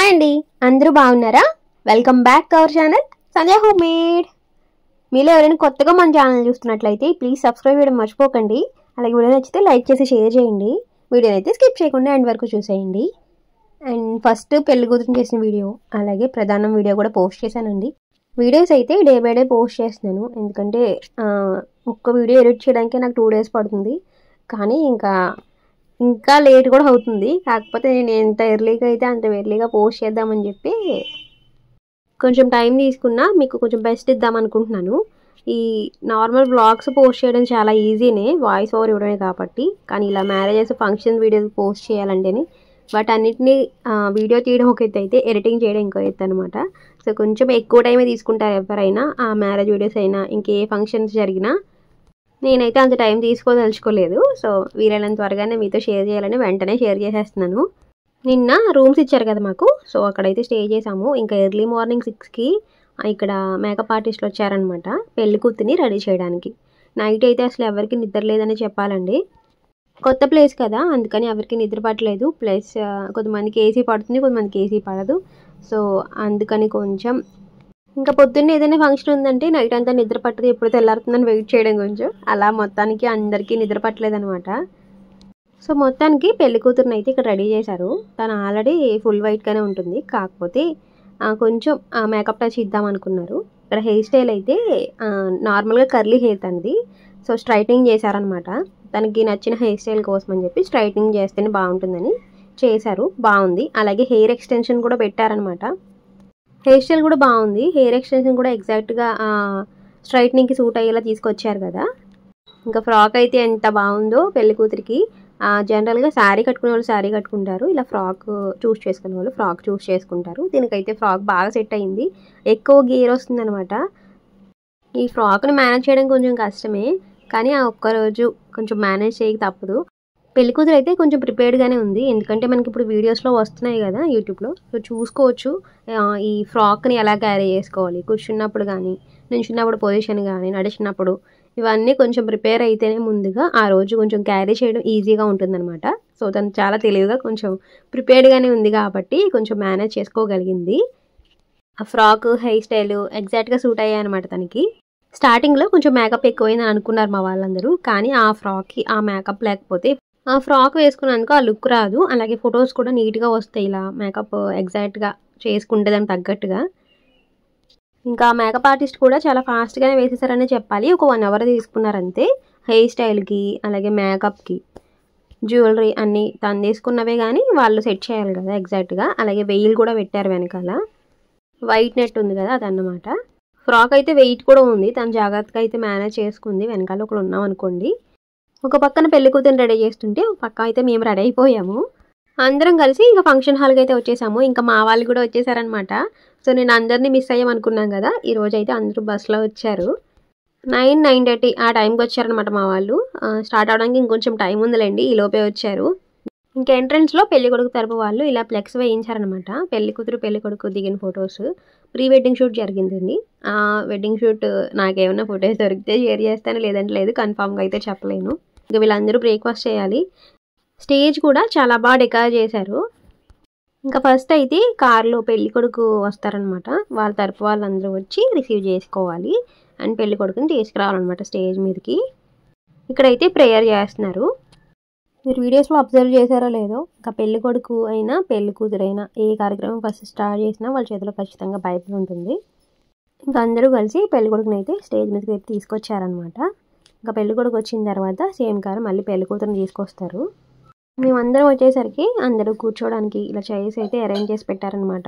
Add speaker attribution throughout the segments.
Speaker 1: అండి అందరూ బాగున్నారా welcome back our channel Sanjay home made మీలో ఎవరైనా కొత్తగా మన ఛానల్ చూస్తున్నట్లయితే ప్లీజ్ సబ్స్క్రైబ్ చేయడం మర్చిపోకండి అలాగే వీడియో నచ్చితే లైక్ చేసి షేర్ చేయండి వీడియోని అయితే స్కిప్ చేయకుండా ఎండ్ వరకు చూసేయండి అండ్ ఫస్ట్ పెళ్లి కూతురు చేసిన వీడియో అలాగే ప్రధానం వీడియో కూడా పోస్ట్ చేశానండి వీడియోస్ అయితే డే బై డే పోస్ట్ చేస్తున్నాను ఎందుకంటే ఆ, ఒక్క వీడియో ఎడిట్ చేయడానికి నాకు టూ డేస్ పడుతుంది కానీ ఇంకా ఇంకా లేట్ కూడా అవుతుంది కాకపోతే నేను ఎంత ఎర్లీగా అయితే అంత ఎర్లీగా పోస్ట్ చేద్దామని చెప్పి కొంచెం టైం తీసుకున్నా మీకు కొంచెం బెస్ట్ ఇద్దాం అనుకుంటున్నాను ఈ నార్మల్ బ్లాగ్స్ పోస్ట్ చేయడం చాలా ఈజీనే వాయిస్ ఓవర్ ఇవ్వడమే కాబట్టి కానీ ఇలా మ్యారేజెస్ ఫంక్షన్ వీడియోస్ పోస్ట్ చేయాలంటేనే వాటన్నిటిని వీడియో తీయడం ఒక ఎత్తు అయితే ఎడిటింగ్ చేయడం ఇంకో ఎత్తు అనమాట సో కొంచెం ఎక్కువ టైమే తీసుకుంటారు ఎవరైనా ఆ మ్యారేజ్ వీడియోస్ అయినా ఇంకే ఫంక్షన్స్ జరిగినా నేనైతే అంత టైం తీసుకోదలుచుకోలేదు సో వీలైనంత త్వరగానే మీతో షేర్ చేయాలని వెంటనే షేర్ చేసేస్తున్నాను నిన్న రూమ్స్ ఇచ్చారు కదా మాకు సో అక్కడైతే స్టే చేసాము ఇంకా ఎర్లీ మార్నింగ్ సిక్స్కి ఇక్కడ మేకప్ ఆర్టిస్టులు వచ్చారనమాట పెళ్లి కూతుర్ని రెడీ చేయడానికి నైట్ అయితే అసలు ఎవరికి నిద్ర లేదని చెప్పాలండి కొత్త ప్లేస్ కదా అందుకని ఎవరికి నిద్ర పట్టలేదు ప్లస్ ఆ, కొంతమందికి ఏసీ పడుతుంది కొంతమందికి ఏసీ పడదు సో అందుకని కొంచెం ఇంకా పొద్దున్న ఏదైనా ఫంక్షన్ ఉందంటే నైట్ అంతా నిద్ర పట్టదు ఎప్పుడు తెల్లారుతుందని వెయిట్ చేయడం కొంచెం అలా మొత్తానికి అందరికీ నిద్ర పట్టలేదనమాట సో మొత్తానికి పెళ్లి కూతురుని అయితే ఇక్కడ రెడీ చేశారు తను ఆల్రెడీ ఫుల్ వైట్గానే ఉంటుంది కాకపోతే ఆ, కొంచెం మేకప్ టచ్ ఇద్దాం అనుకున్నారు ఇక్కడ హెయిర్ స్టైల్ అయితే ఆ, నార్మల్గా కర్లీ హెయిర్ తనది సో స్ట్రైట్నింగ్ చేశారనమాట తనకి నచ్చిన హెయిర్ స్టైల్ కోసం అని చెప్పి స్ట్రైట్నింగ్ చేస్తేనే బాగుంటుందని చేశారు బాగుంది అలాగే హెయిర్ ఎక్స్టెన్షన్ కూడా పెట్టారనమాట హెయిర్ స్టైల్ కూడా బాగుంది హెయిర్ ఎక్స్టెన్షన్ కూడా ఎగ్జాక్ట్గా స్ట్రైట్నింగ్కి సూట్ అయ్యేలా తీసుకొచ్చారు కదా ఇంకా ఫ్రాక్ అయితే ఎంత బాగుందో పెళ్లి కూతురికి జనరల్గా శారీ కట్టుకునే వాళ్ళు శారీ కట్టుకుంటారు ఇలా ఫ్రాక్ చూస్ చేసుకునే వాళ్ళు ఫ్రాక్ చూస్ చేసుకుంటారు దీనికైతే ఫ్రాక్ బాగా సెట్ అయింది ఎక్కువ గేర్ వస్తుంది అనమాట ఈ ఫ్రాక్ని మేనేజ్ చేయడం కొంచెం కష్టమే కానీ ఆ ఒక్కరోజు కొంచెం మేనేజ్ చేయక తప్పదు పెళ్లి కూతురు అయితే కొంచెం ప్రిపేర్డ్గానే ఉంది ఎందుకంటే మనకి ఇప్పుడు వీడియోస్లో వస్తున్నాయి కదా యూట్యూబ్లో సో చూసుకోవచ్చు ఆ, ఈ ఫ్రాక్ని ఎలా క్యారీ చేసుకోవాలి కూర్చున్నప్పుడు కానీ నించున్నప్పుడు పొజిషన్ కానీ నడిచినప్పుడు ఇవన్నీ కొంచెం ప్రిపేర్ అయితేనే ముందుగా ఆ రోజు కొంచెం క్యారీ చేయడం ఈజీగా ఉంటుందన్నమాట సో తను చాలా తెలివిగా కొంచెం ప్రిపేర్డ్గానే ఉంది కాబట్టి కొంచెం మేనేజ్ చేసుకోగలిగింది ఆ ఫ్రాక్ హెయిర్ స్టైల్ ఎగ్జాక్ట్గా సూట్ అయ్యాయి అనమాట తనకి స్టార్టింగ్లో కొంచెం మేకప్ ఎక్కువైందని అనుకున్నారు మా వాళ్ళందరూ కానీ ఆ ఫ్రాక్కి ఆ మేకప్ లేకపోతే ఆ ఫ్రాక్ వేసుకున్నందుకు ఆ లుక్ రాదు అలాగే ఫొటోస్ కూడా నీట్గా వస్తాయి ఇలా మేకప్ ఎగ్జాక్ట్గా చేసుకుంటే దానికి తగ్గట్టుగా ఇంకా మేకప్ ఆర్టిస్ట్ కూడా చాలా ఫాస్ట్గానే వేసేసారనే చెప్పాలి ఒక వన్ అవర్ తీసుకున్నారంతే హెయిర్ స్టైల్కి అలాగే మేకప్కి జ్యువెలరీ అన్నీ తను తీసుకున్నవే కానీ వాళ్ళు సెట్ చేయాలి కదా ఎగ్జాక్ట్గా అలాగే వెయిల్ కూడా పెట్టారు వెనకాల వైట్ నెట్ ఉంది కదా అదన్నమాట ఫ్రాక్ అయితే వెయిట్ కూడా ఉంది తను జాగ్రత్తగా అయితే మేనేజ్ చేసుకుంది వెనకాల ఒకడు ఉన్నాం అనుకోండి ఒక పక్కన పెళ్లి కూతురు రెడీ చేస్తుంటే ఒక పక్క అయితే మేము రెడీ అయిపోయాము అందరం కలిసి ఇంకా ఫంక్షన్ హాల్కి అయితే వచ్చేసాము ఇంకా మా వాళ్ళు కూడా వచ్చేసారనమాట సో నేను అందరినీ మిస్ అయ్యామనుకున్నాను కదా ఈ రోజు అయితే అందరూ బస్సులో వచ్చారు నైన్ నైన్ థర్టీ ఆ టైంకి వచ్చారనమాట మా వాళ్ళు ఆ, స్టార్ట్ అవడానికి ఇంకొంచెం టైం ఉందిలేండి ఈ లోపే వచ్చారు ఇంకా ఎంట్రన్స్లో పెళ్లి కొడుకు తరపు వాళ్ళు ఇలా ఫ్లెక్స్ వేయించారనమాట పెళ్లి కూతురు పెళ్లి కొడుకు దిగిన ఫొటోస్ ప్రీ వెడ్డింగ్ షూట్ జరిగిందండి ఆ వెడ్డింగ్ షూట్ నాకేమైనా ఫొటోస్ దొరికితే షేర్ చేస్తాను లేదంటే లేదు కన్ఫామ్గా అయితే చెప్పలేను ఇంకా వీళ్ళందరూ బ్రేక్ఫాస్ట్ చేయాలి స్టేజ్ కూడా చాలా బాగా డెకర్ చేశారు ఇంకా ఫస్ట్ అయితే కార్లో పెళ్లి కొడుకు వస్తారనమాట వాళ్ళ తరపు వాళ్ళందరూ వచ్చి రిసీవ్ చేసుకోవాలి అండ్ పెళ్లి కొడుకుని తీసుకురావాలన్నమాట స్టేజ్ మీదకి ఇక్కడైతే ప్రేయర్ చేస్తున్నారు మీరు వీడియోస్లో అబ్జర్వ్ చేశారో లేదో ఇంకా పెళ్లి కొడుకు అయినా పెళ్లి కూతురైనా ఏ కార్యక్రమం ఫస్ట్ స్టార్ట్ చేసినా వాళ్ళ చేతిలో ఖచ్చితంగా బైబిల్ ఉంటుంది ఇంకా అందరూ కలిసి పెళ్లి కొడుకుని అయితే స్టేజ్ మీదకి అయితే తీసుకొచ్చారనమాట ఇంకా పెళ్లి కొడుకు వచ్చిన తర్వాత సేమ్ కారు మళ్ళీ పెళ్లి కూతురుని తీసుకొస్తారు మేమందరం వచ్చేసరికి అందరూ కూర్చోవడానికి ఇలా చైర్స్ అయితే అరేంజ్ చేసి పెట్టారనమాట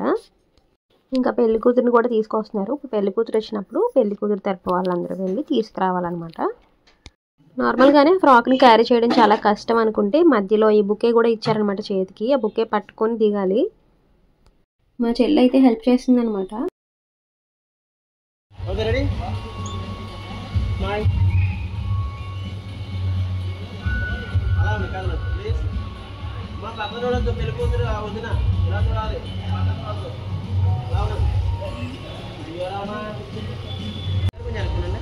Speaker 1: ఇంకా పెళ్లి కూతురుని కూడా తీసుకొస్తున్నారు ఇప్పుడు పెళ్లి కూతురు వచ్చినప్పుడు పెళ్లి కూతురు తరపు వాళ్ళందరూ వెళ్ళి తీసుకురావాలన్నమాట నార్మల్గానే ఫ్రాక్ని క్యారీ చేయడం చాలా కష్టం అనుకుంటే మధ్యలో ఈ బుకే కూడా ఇచ్చారనమాట చేతికి ఆ బుకే పట్టుకొని దిగాలి మా చెల్లి అయితే హెల్ప్ చేస్తుందనమాట
Speaker 2: ఓకే రెడీ స్మైల్ అలా ఉంది కళ్ళు ప్లీజ్ మా పక్కన చూడొద్దు పెళ్లి కూతురు ఆ వదిన ఇలా చూడాలి పక్కన చూడొద్దు అలా ఉన్నాం రామా కొంచెం అనుకున్నాండి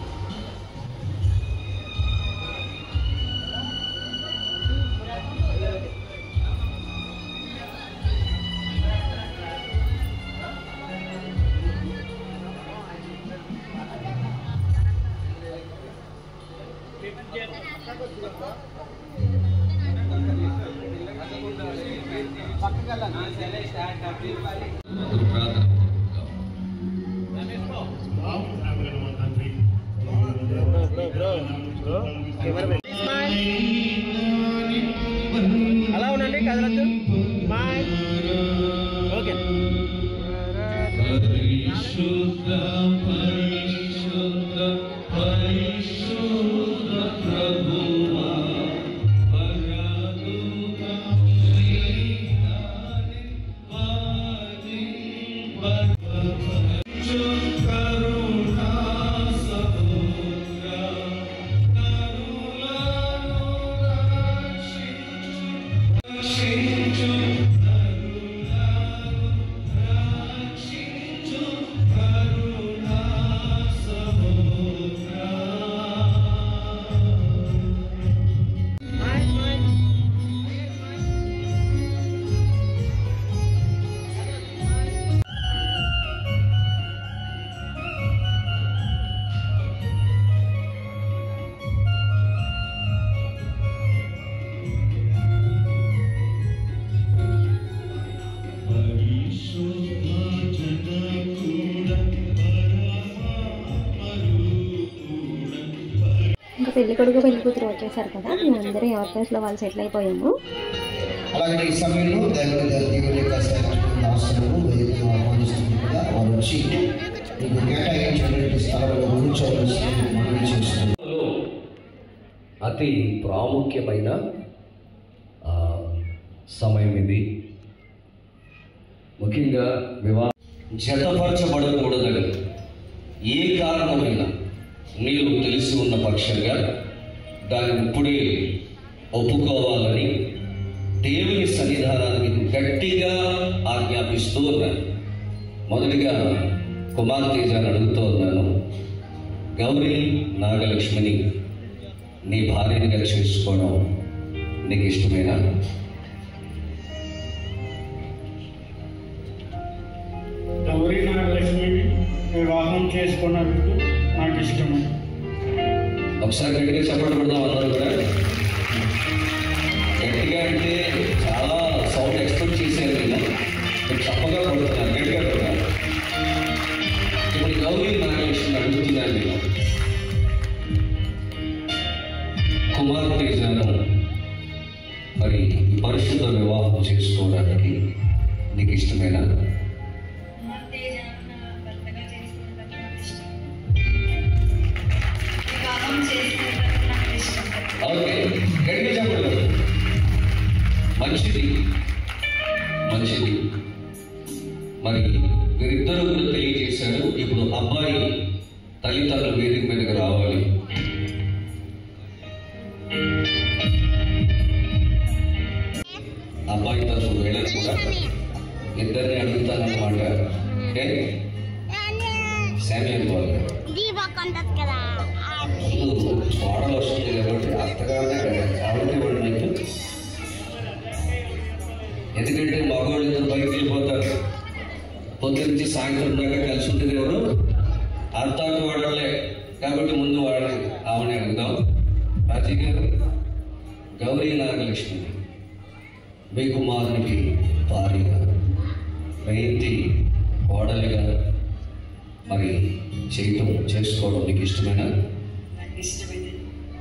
Speaker 2: అలా ఉండండి కదలొద్దు బాయ్ ఓకే
Speaker 3: పరిశుద్ధ పరిశుద్ధ పరిశుద్ధ ప్రభువా పరదూత శ్రీనాని వాది పరచు కరుణా సముద్ర కరుణను రక్షించు రక్షించు కరుణను రక్షించు కరుణా సముద్ర పరిశుద్ధ జనకుడ పరమా మరుకుడ
Speaker 1: ఇంకా పెళ్లి కొడుకు పెళ్లి కూతురు వచ్చేసారు కదా మేమందరం ఎవరి ప్లేస్లో వాళ్ళు సెటిల్ అయిపోయాము
Speaker 4: అలాగే ఈ సమయంలో దేవుని దేవుని యొక్క దాసులను వేదిక ఆహ్వానిస్తుంది కదా వారు వచ్చి మీకు కేటాయించినటువంటి స్థలంలో కూర్చోవలసి మనవి చేస్తుంది
Speaker 5: లో అతి ప్రాముఖ్యమైన ఆ, సమయం ఇది ముఖ్యంగా వివాహ జతపరచబడకూడదని ఏ కారణమైనా మీరు తెలిసి ఉన్న పక్షంగా దాన్ని ఇప్పుడే ఒప్పుకోవాలని దేవుని సన్నిధానానికి గట్టిగా ఆజ్ఞాపిస్తూ ఉన్నాను మొదటిగా కుమార్తెజాన్ని అడుగుతూ ఉన్నాను గౌరీ నాగలక్ష్మిని నీ భార్యనిగా చేసుకోవడం నీకు ఇష్టమేనా
Speaker 6: గౌరీ నాగలక్ష్మిని వివాహం చేసుకున్నందుకు నాకు ఇష్టము
Speaker 5: ఒకసారి గట్టిగా చెప్పండి పెడదాం అందరూ కూడా గట్టిగా అంటే చాలా సౌండ్ ఎక్స్పెక్ట్ చేశారు నేను మీరు చప్పగా పడుతున్నారు గట్టిగా పడుతున్నారు ఇప్పుడు గౌరీ నాగలక్ష్మి అడుగుతున్నాను నేను కుమార్తె జనం మరి ఈ పరిశుద్ధ వివాహం చేసుకోవడానికి నీకు ఇష్టమేనా
Speaker 7: భర్తగా చేసుకున్నది నాకు ఇష్టం వివాహం చేసుకున్నది నాకు ఇష్టం
Speaker 5: ఓకే గట్టిగా చెప్పండి మంచిది మంచిది మరి వీరిద్దరూ కూడా తెలియజేశారు ఇప్పుడు అబ్బాయి తల్లిదండ్రులు వేదిక మీదకి రావాలి అబ్బాయి తరఫు వీళ్ళని కూడా ఇద్దరిని అడుగుతానన్నమాట ఓకే శామ్యుల్ వాళ్ళు
Speaker 7: దీపక్ కదా
Speaker 5: ముందు కోడలు వస్తుంది కాబట్టి అత్తగానే ఆవిడకి ఇవ్వండి మీకు ఎందుకంటే మగవాళ్ళు ఇద్దరు బయటకు వెళ్ళిపోతారు పొద్దు నుంచి సాయంత్రం దాకా కలిసి ఉంటుంది ఎవరు అత్తాకు వాడలే కాబట్టి ముందు వాడని ఆవిడ అడుగుదాం రాజీ గారు గౌరీ నాగలక్ష్మి మీ కుమారునికి భార్యగా మీ ఇంటి కోడలిగా మరి చేయటం చేసుకోవడం మీకు ఇష్టమేనా
Speaker 7: నాకు ఇష్టమైనది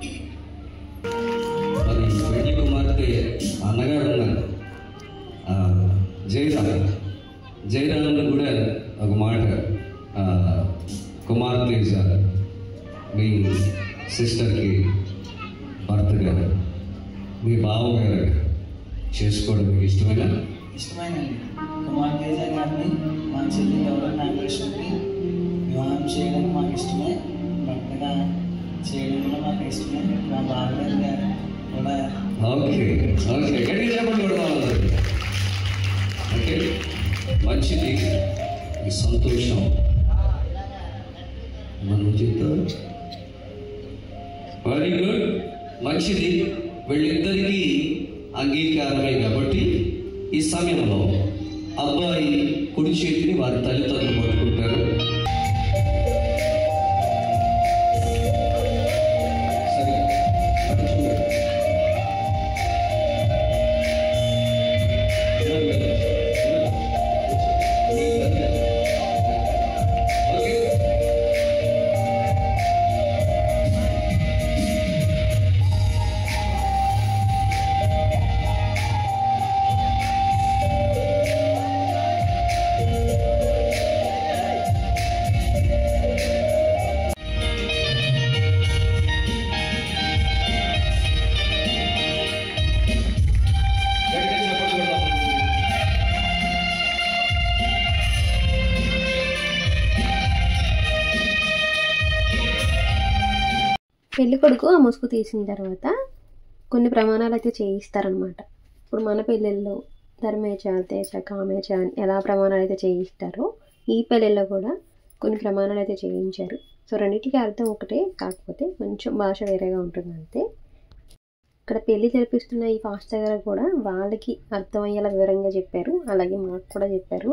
Speaker 5: మరి పెళ్లి కుమార్తె అన్నగారు ఉన్నారు ఆ, జయరామ్ జయరామ్ కూడా ఒక మాట ఆ, కుమార్తె సార్ మీ సిస్టర్కి భర్తగా మీ బావగారు చేసుకోవడం మీకు ఇష్టమేనా
Speaker 8: ఇష్టమైనది కుమార్ తేజ గారిని మా చెల్లి గౌరవ నాగలక్ష్మికి వివాహం చేయడం మాకు ఇష్టమే భర్తగా చేయడం కూడా మాకు ఇష్టమే మా భార్య గారు కూడా
Speaker 5: ఓకే ఓకే గట్టిగా చెప్పండి కూడా ఓకే మంచిది ఈ సంతోషం మనం చెప్తారు వెరీ గుడ్ మంచిది వీళ్ళిద్దరికీ అంగీకారమే కాబట్టి ఈ సమయంలో అబ్బాయి కుడి చేతిని వారి తల్లిదండ్రులు పట్టుకుంటారు సరే అటు చూడండి.
Speaker 1: పెళ్లి కొడుకు ఆ ముసుగు తీసిన తర్వాత కొన్ని ప్రమాణాలు అయితే చేయిస్తారనమాట ఇప్పుడు మన పెళ్ళిళ్ళలో ధర్మేచ తేచ కామేచ అని ఎలా ప్రమాణాలు అయితే చేయిస్తారో ఈ పెళ్ళిళ్ళలో కూడా కొన్ని ప్రమాణాలు అయితే చేయించారు సో రెండింటికి అర్థం ఒకటే కాకపోతే కొంచెం భాష వేరేగా ఉంటుంది అంతే ఇక్కడ పెళ్లి జరిపిస్తున్న ఈ పాస్టర్ గారు కూడా వాళ్ళకి అర్థమయ్యేలా వివరంగా చెప్పారు అలాగే మాకు కూడా చెప్పారు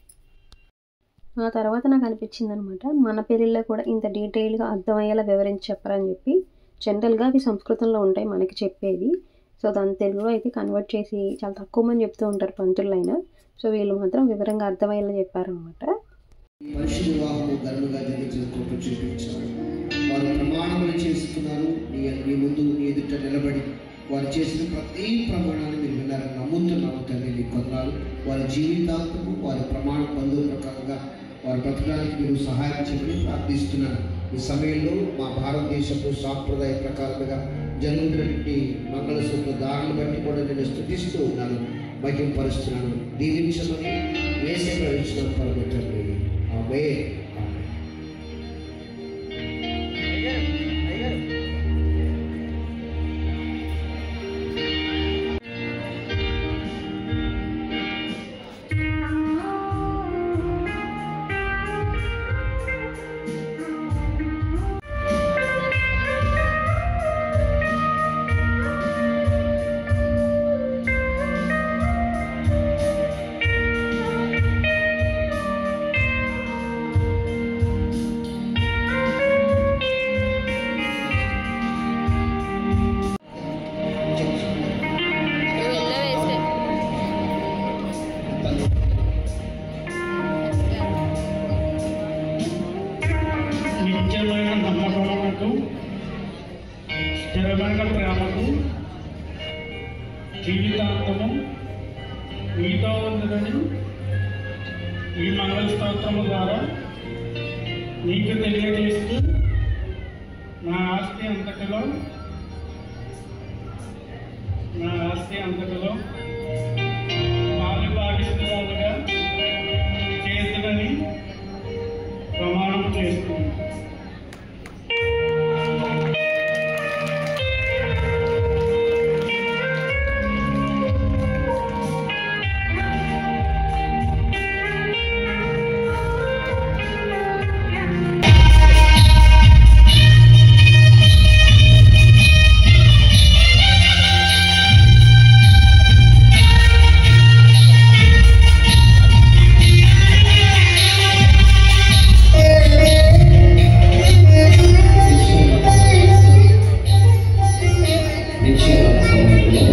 Speaker 1: ఆ తర్వాత నాకు అనిపించింది అనమాట మన పెళ్ళిళ్ళలో కూడా ఇంత డీటెయిల్గా అర్థమయ్యేలా వివరించి చెప్పరని చెప్పి జనరల్గా అవి సంస్కృతంలో ఉంటాయి మనకి చెప్పేవి సో దాని తెలుగులో అయితే కన్వర్ట్ చేసి చాలా తక్కువ మంది చెప్తూ ఉంటారు పంతులైనా సో వీళ్ళు మాత్రం వివరంగా అర్థమయ్యేలా చెప్పారనమాట
Speaker 4: ఈ మనిషి వివాహము ఘనముగా జరిగించుకుంటూ చూపించారు వారు ప్రమాణములు చేసుకున్నారు నీ నీ ముందు నీ ఎదుట నిలబడి వారు చేసిన ప్రతి ప్రమాణాన్ని మీరు విన్నారని నమ్ముతున్నాము తండ్రి నీ కొందరు వారి జీవితాంతము వారి ప్రమాణ బంధువు ప్రకారంగా వారి బ్రతకడానికి మీరు సహాయం చేయమని ప్రార్థిస్తున్నాను ఈ సమయంలో మా భారతదేశపు సాంప్రదాయ ప్రకారంగా జరుగుతున్నటువంటి మంగళసూత్ర దారులు బట్టి కూడా నేను స్థుతిస్తూ ఉన్నాను మహింపరుస్తున్నాను దీవించమని వేసే ప్రవేశించిన పరమతండ్రి ఆమె
Speaker 6: నిత్యమైన నమ్మకములకు స్థిరమైన ప్రేమకు జీవితాంతము మీతో ఉందని ఈ మంగళ స్తోత్రము ద్వారా నీకు తెలియజేస్తూ నా ఆస్తి అంతటిలో నా ఆస్తి అంతటిలో పాలు భావిస్తున్నవాలుగా చేతులని ప్రమాణం చేస్తున్నాను
Speaker 5: నిశ్చయమైన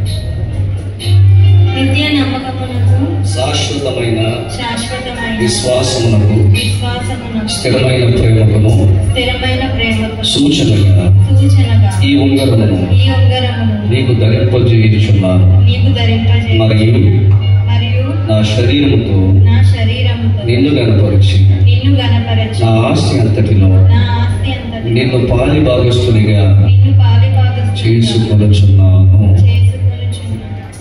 Speaker 7: నిత్య నమ్మకమునకు
Speaker 5: శాశ్వతమైన
Speaker 7: శాశ్వతమైన
Speaker 5: విశ్వాసమునకు
Speaker 7: విశ్వాసమునకు
Speaker 5: స్థిరమైన ప్రేమకును
Speaker 7: స్థిరమైన ప్రేమకు
Speaker 5: సూచనగా
Speaker 7: సూచనగా
Speaker 5: ఈ ఉంగరమును
Speaker 7: ఈ ఉంగరమును
Speaker 5: నీకు ధరింపజేయుచున్నాను
Speaker 7: నీకు ధరింపజే
Speaker 5: మరియు
Speaker 7: మరియు
Speaker 5: నా శరీరముతో
Speaker 7: నా శరీరముతో
Speaker 5: నిన్ను గనపరిచి
Speaker 7: నిన్ను గనపరచు
Speaker 5: నా ఆస్తి అంతటిలో
Speaker 7: నా ఆస్తి అంతటి
Speaker 5: నిన్ను పాలి భాగస్తునిగా
Speaker 7: నిన్ను పాలిపాద
Speaker 5: చేసుకొనుచున్నాను
Speaker 7: చేసుకొనుచున్నాను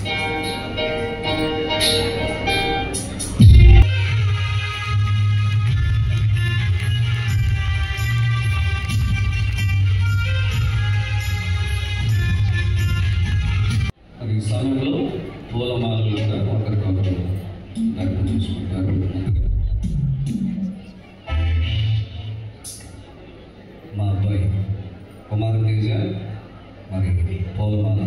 Speaker 5: మరి ఈ సమయంలో పూలమాలలు కూడా ఒకరికొకరు దగ్గర చూసుకుంటారు మా అబ్బాయి కుమార్ తేజ మరి పూలమాల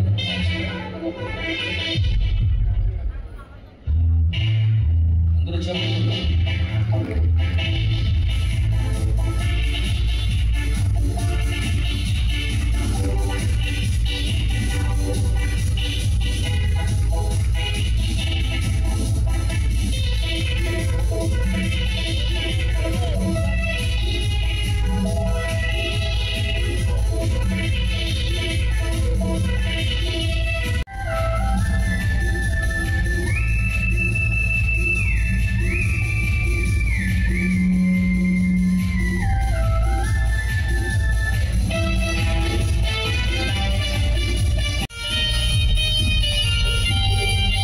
Speaker 5: అందరూ చెప్పండి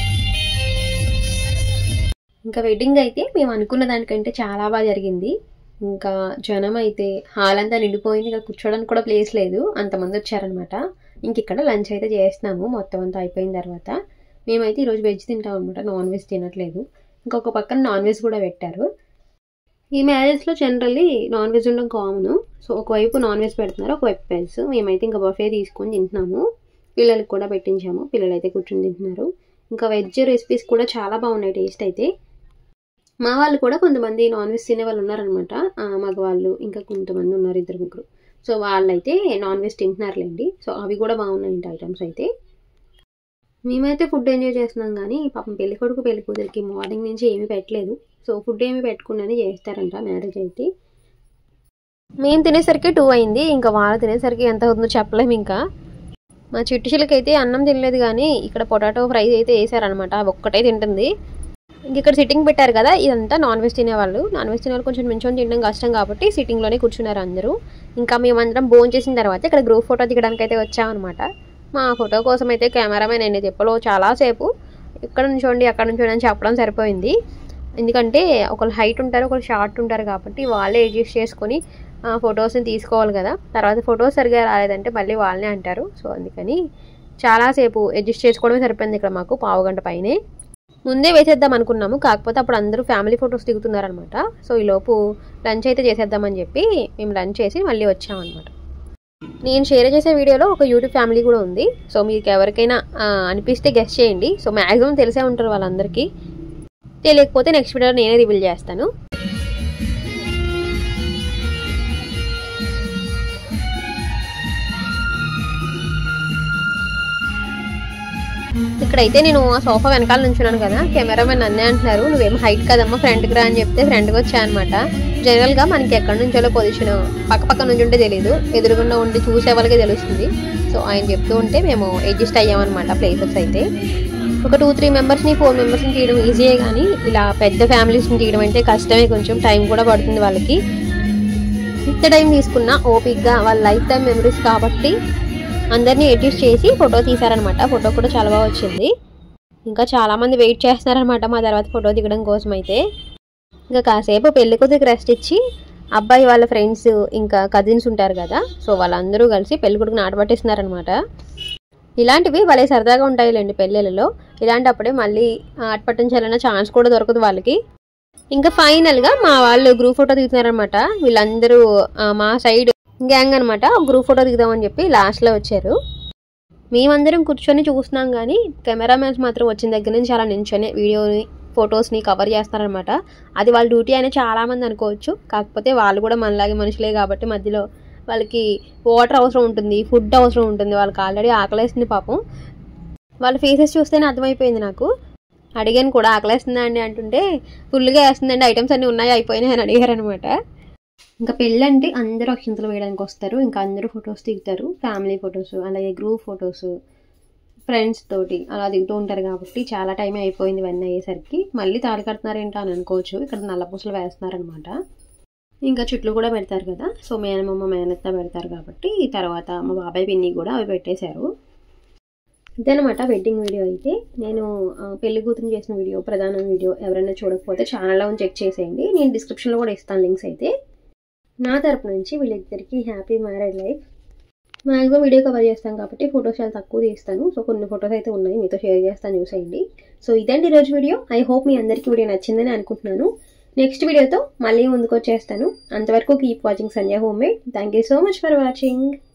Speaker 1: ఇంకా వెడ్డింగ్ అయితే మేము అనుకున్న దానికంటే చాలా బాగా జరిగింది ఇంకా జనం అయితే హాల్ అంతా నిండిపోయింది ఇంకా కూర్చోడానికి కూడా ప్లేస్ లేదు అంతమంది వచ్చారనమాట ఇంక ఇక్కడ లంచ్ అయితే చేస్తున్నాము మొత్తం అంతా అయిపోయిన తర్వాత మేమైతే ఈరోజు వెజ్ తింటాం అనమాట నాన్ వెజ్ తినట్లేదు ఇంకొక పక్కన నాన్ వెజ్ కూడా పెట్టారు ఈ మ్యారేజ్లో జనరల్లీ నాన్ వెజ్ ఉండడం కామన్ సో ఒకవైపు నాన్ వెజ్ పెడుతున్నారు ఒకవైపు వెజ్ మేమైతే ఇంకా బఫే తీసుకొని తింటున్నాము పిల్లలకి కూడా పెట్టించాము పిల్లలు అయితే కూర్చొని తింటున్నారు ఇంకా వెజ్ రెసిపీస్ కూడా చాలా బాగున్నాయి టేస్ట్ అయితే మా వాళ్ళు కూడా కొంతమంది నాన్ వెజ్ తినే వాళ్ళు ఉన్నారనమాట మగవాళ్ళు ఇంకా కొంతమంది ఉన్నారు ఇద్దరు ముగ్గురు సో వాళ్ళైతే నాన్ వెజ్ తింటున్నారులేండి సో అవి కూడా బాగున్నాయండి ఐటమ్స్ అయితే మేమైతే ఫుడ్ ఎంజాయ్ చేస్తున్నాం కానీ పాపం పెళ్లి కొడుకు పెళ్లి కూతురికి మార్నింగ్ నుంచి ఏమీ పెట్టలేదు సో ఫుడ్ ఏమి పెట్టుకున్నది చేస్తారంట మ్యారేజ్ అయితే మేము తినేసరికి టూ అయింది ఇంకా వాళ్ళు తినేసరికి ఎంత అవుతుందో చెప్పలేము ఇంకా మా చిట్టుచిలకి అయితే అన్నం తినలేదు కానీ ఇక్కడ పొటాటో ఫ్రై అయితే వేసారనమాట అవి ఒక్కటే తింటుంది ఇంక ఇక్కడ సిట్టింగ్ పెట్టారు కదా ఇదంతా నాన్ వెజ్ తినేవాళ్ళు నాన్ వెజ్ తినేవాళ్ళు కొంచెం నించొని తినడం కష్టం కాబట్టి సిట్టింగ్లోనే కూర్చున్నారు అందరూ ఇంకా మేమందరం భోజనం చేసిన తర్వాత ఇక్కడ గ్రూప్ ఫోటో దిగడానికి అయితే వచ్చామన్నమాట మా ఫోటో కోసం అయితే కెమెరామెన్ అండి తిప్పలో చాలాసేపు ఇక్కడ నుంచోండి అక్కడ నుంచోండి అని చెప్పడం సరిపోయింది ఎందుకంటే ఒకళ్ళు హైట్ ఉంటారు ఒకళ్ళు షార్ట్ ఉంటారు కాబట్టి వాళ్ళే అడ్జస్ట్ చేసుకొని ఫొటోస్ని తీసుకోవాలి కదా తర్వాత ఫొటోస్ సరిగా రాలేదంటే మళ్ళీ వాళ్ళనే అంటారు సో అందుకని చాలాసేపు అడ్జస్ట్ చేసుకోవడమే సరిపోయింది ఇక్కడ మాకు పావు గంట పైనే ముందే వేసేద్దాం అనుకున్నాము కాకపోతే అప్పుడు అందరూ ఫ్యామిలీ ఫొటోస్ దిగుతున్నారనమాట సో ఈలోపు లంచ్ అయితే చేసేద్దామని చెప్పి మేము లంచ్ చేసి మళ్ళీ వచ్చామన్నమాట నేను షేర్ చేసే వీడియోలో ఒక యూట్యూబ్ ఫ్యామిలీ కూడా ఉంది సో మీకు ఎవరికైనా ఆ, అనిపిస్తే గెస్ట్ చేయండి సో మ్యాక్సిమం తెలిసే ఉంటారు వాళ్ళందరికీ తెలియకపోతే నెక్స్ట్ వీడియోలో నేనే రివీల్ చేస్తాను ఇక్కడైతే నేను ఆ సోఫా వెనకాల నుంచున్నాను కదా కెమెరామెన్ నన్నే అంటున్నారు నువ్వేం హైట్ కదమ్మా ఫ్రంట్కి రా అని చెప్తే ఫ్రంట్కి వచ్చా అనమాట జనరల్గా మనకి ఎక్కడి నుంచో పొజిషన్ పక్క పక్క నుంచి ఉంటే తెలియదు ఎదురుగుండా ఉండి చూసే వాళ్ళకే తెలుస్తుంది సో ఆయన చెప్తూ ఉంటే మేము అడ్జస్ట్ అయ్యామన్నమాట ప్లేసెస్ అయితే ఒక టూ త్రీ మెంబర్స్ని ఫోర్ మెంబర్స్ని తీయడం ఈజీయే కానీ ఇలా పెద్ద ఫ్యామిలీస్ని తీయడం అంటే కష్టమే కొంచెం టైం కూడా పడుతుంది వాళ్ళకి ఇంత టైం తీసుకున్న ఓపిక్గా వాళ్ళ లైఫ్ టైం మెమరీస్ కాబట్టి అందరినీ అడ్జస్ట్ చేసి ఫోటో తీశారనమాట ఫోటో కూడా చాలా బాగా వచ్చింది ఇంకా చాలామంది వెయిట్ చేస్తున్నారనమాట మా తర్వాత ఫోటో దిగడం కోసం అయితే ఇంకా కాసేపు పెళ్లి కూతురికి రెస్ట్ ఇచ్చి అబ్బాయి వాళ్ళ ఫ్రెండ్స్ ఇంకా కజిన్స్ ఉంటారు కదా సో వాళ్ళందరూ కలిసి పెళ్లి కొడుకుని ఆట పట్టిస్తున్నారనమాట ఇలాంటివి భలే సరదాగా ఉంటాయిలేండి పెళ్ళిళ్ళలో ఇలాంటప్పుడే మళ్ళీ ఆట పట్టించాలన్న ఛాన్స్ కూడా దొరకదు వాళ్ళకి ఇంకా ఫైనల్గా మా వాళ్ళు గ్రూప్ ఫోటో దిగుతున్నారనమాట వీళ్ళందరూ ఆ, మా సైడ్ గ్యాంగ్ అనమాట గ్రూప్ ఫోటో దిగుదామని చెప్పి లాస్ట్లో వచ్చారు మేమందరం కూర్చొని చూస్తున్నాం కానీ కెమెరామెన్స్ మాత్రం వచ్చిన దగ్గర నుంచి అలా నించొని వీడియోని ఫొటోస్ని కవర్ చేస్తారనమాట అది వాళ్ళ డ్యూటీ అని చాలామంది అనుకోవచ్చు కాకపోతే వాళ్ళు కూడా మనలాగే మనుషులే కాబట్టి మధ్యలో వాళ్ళకి వాటర్ అవసరం ఉంటుంది ఫుడ్ అవసరం ఉంటుంది వాళ్ళకి ఆల్రెడీ ఆకలేస్తుంది పాపం వాళ్ళ ఫేసెస్ చూస్తేనే అర్థమైపోయింది నాకు అడిగాను కూడా ఆకలేస్తుందా అండి అంటుంటే ఫుల్గా వేస్తుందండి ఐటమ్స్ అన్నీ ఉన్నాయి అయిపోయినాయి అని అడిగారు అనమాట ఇంకా పెళ్ళి అంటే అందరూ అక్షింతలు వేయడానికి వస్తారు ఇంకా అందరూ ఫొటోస్ దిగుతారు ఫ్యామిలీ ఫొటోస్ అలాగే గ్రూప్ ఫొటోస్ ఫ్రెండ్స్ తోటి అలా దిగుతూ ఉంటారు కాబట్టి చాలా టైం అయిపోయింది ఇవన్నీ అయ్యేసరికి మళ్ళీ తాళి కడుతున్నారేంటో అని అనుకోవచ్చు ఇక్కడ నల్లపూసలు వేస్తున్నారనమాట ఇంకా చుట్లు కూడా పెడతారు కదా సో మేనమ్మ మేనత్త పెడతారు కాబట్టి తర్వాత మా బాబాయ్ పిన్ని కూడా అవి పెట్టేశారు ఇదనమాట వెడ్డింగ్ వీడియో అయితే నేను ఆ, పెళ్లి కూతురు చేసిన వీడియో ప్రధాన వీడియో ఎవరైనా చూడకపోతే ఛానల్లో చెక్ చేసేయండి నేను డిస్క్రిప్షన్లో కూడా ఇస్తాను లింక్స్ అయితే నా తరపు నుంచి వీళ్ళిద్దరికి happy married life maximum video cover చేస్తాను కాబట్టి ఫొటోస్ చాలా తక్కువ తీస్తాను సో కొన్ని ఫొటోస్ అయితే ఉన్నాయి మీతో షేర్ చేస్తాను చూసేయండి సో ఇదండి ఈరోజు వీడియో ఐ హోప్ మీ అందరికీ వీడియో నచ్చిందని అనుకుంటున్నాను నెక్స్ట్ వీడియోతో మళ్ళీ ముందుకు వచ్చేస్తాను అంతవరకు keep watching Sanjay home made thank you so much for watching